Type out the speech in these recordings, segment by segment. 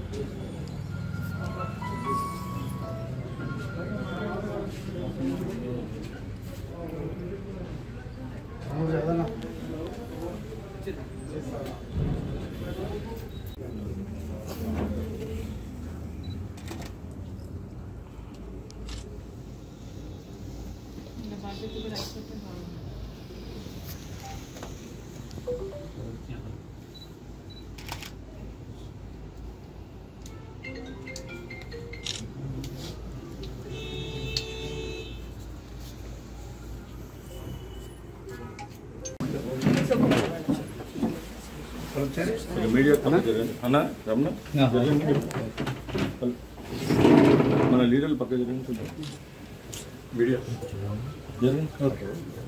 Media అన్న రమణ జరగండి మీరు. మన లీడర్లు పక్క జరగండి చూద్దాం మీడియా జరగండి ఓకే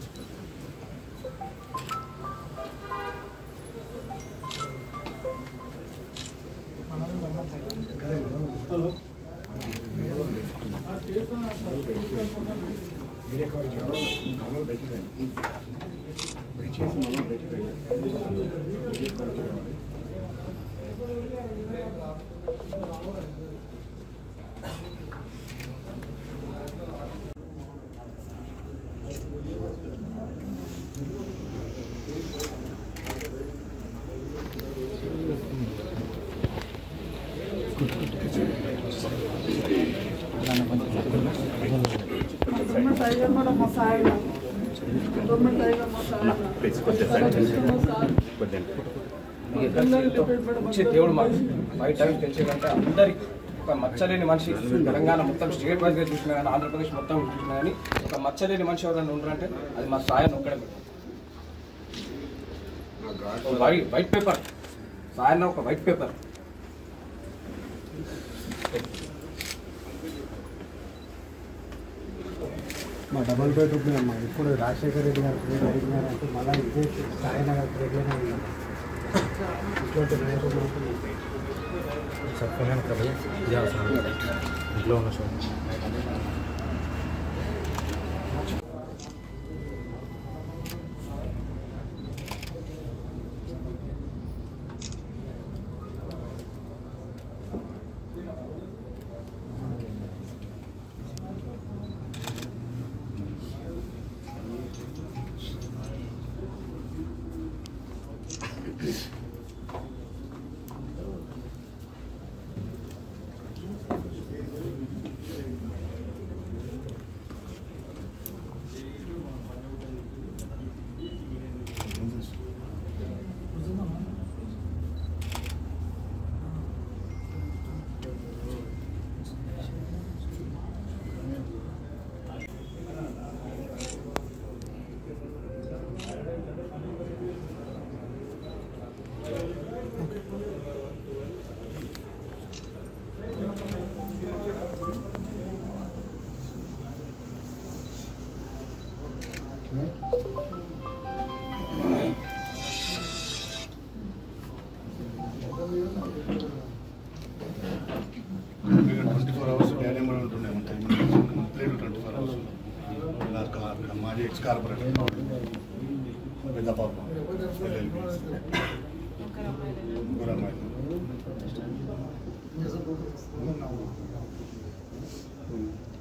గవర్నమెంట్ టైగర్ కూడా మా సార్ గవర్నమెంట్ టైగర్ మా సార్ వచ్చే దేవుడు మాకు బయట తెలిసేదంటే అందరికి ఒక మచ్చలేని మనిషి తెలంగాణ మొత్తం స్టేట్ వైజ్గా చూసినా కానీ ఆంధ్రప్రదేశ్ మొత్తం చూసినా కానీ ఒక మచ్చలేని మనిషి ఎవరైనా ఉన్నారంటే అది మా సాయన్ ఒక్కడే వైట్ వైట్ పేపర్ సాయన్న ఒక వైట్ పేపర్ మా డబల్ బెడ్రూమ్ అమ్మా ఇప్పుడు రాజశేఖర రెడ్డి గారు పేరు అడిగినారు అంటే మళ్ళీ ఇదే సాయన గారు పేర్లోనే ఉన్నారు ఇటువంటి నాయకులు మాత్రం ఇంట్లో ఉన్న sir twenty four hours daddy కూడా ఉంటుండే కంప్లీట్ ట్వంటీ ఫోర్ అవర్స్ మాజీ ఎక్స్ కార్పొరేటర్ పెద్ద పాప ముగ్గురు అమ్మాయిలు Yes.